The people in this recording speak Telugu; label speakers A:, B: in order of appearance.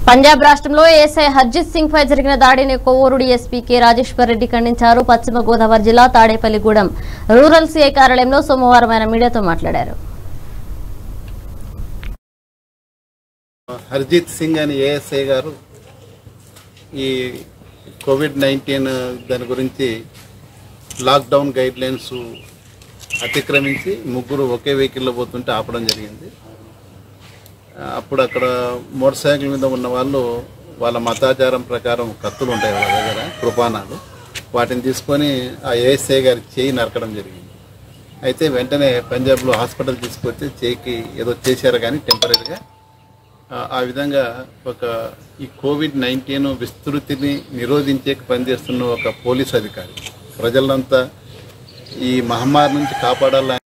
A: పంజాబ్ రాష్ట్రంలో ఏఎస్ఐ హర్జిత్ సింగ్ పై జరిగిన దాడిని కొవ్వూరు డీఎస్పీ కె రాజేశ్వర్ రెడ్డి ఖండించారు పశ్చిమ గోదావరి జిల్లా తాడేపల్లిగూడెం రూరల్ సీఐ కార్యాలయంలో సోమవారం ఆయన మీడియాతో మాట్లాడారు
B: హర్జిత్ సింగ్ అని ఏఎస్ఐ గారు ఈ కోవిడ్ నైన్టీన్ దాని గురించి లాక్డౌన్ గైడ్ లైన్స్ అతిక్రమించి ముగ్గురు ఒకే వెహికల్లో పోతుంటే ఆపడం జరిగింది ఆ, అప్పుడు అక్కడ మోటార్ సైకిల్ మీద ఉన్న వాళ్ళు వాళ్ళ మతాచారం ప్రకారం కత్తులు ఉంటాయి వాళ్ళ దగ్గర కృపానాలు వాటిని తీసుకొని ఆ ఏఎస్ఐ గారి చేయి నరకడం జరిగింది అయితే వెంటనే పంజాబ్లో హాస్పిటల్ తీసుకొచ్చి చేయికి ఏదో చేశారు కానీ టెంపరీగా ఆ, ఆ విధంగా ఒక ఈ కోవిడ్ నైన్టీన్ విస్తృతిని నిరోధించే పనిచేస్తున్న ఒక పోలీస్ అధికారి ప్రజలంతా ఈ మహమ్మారి నుంచి కాపాడాలని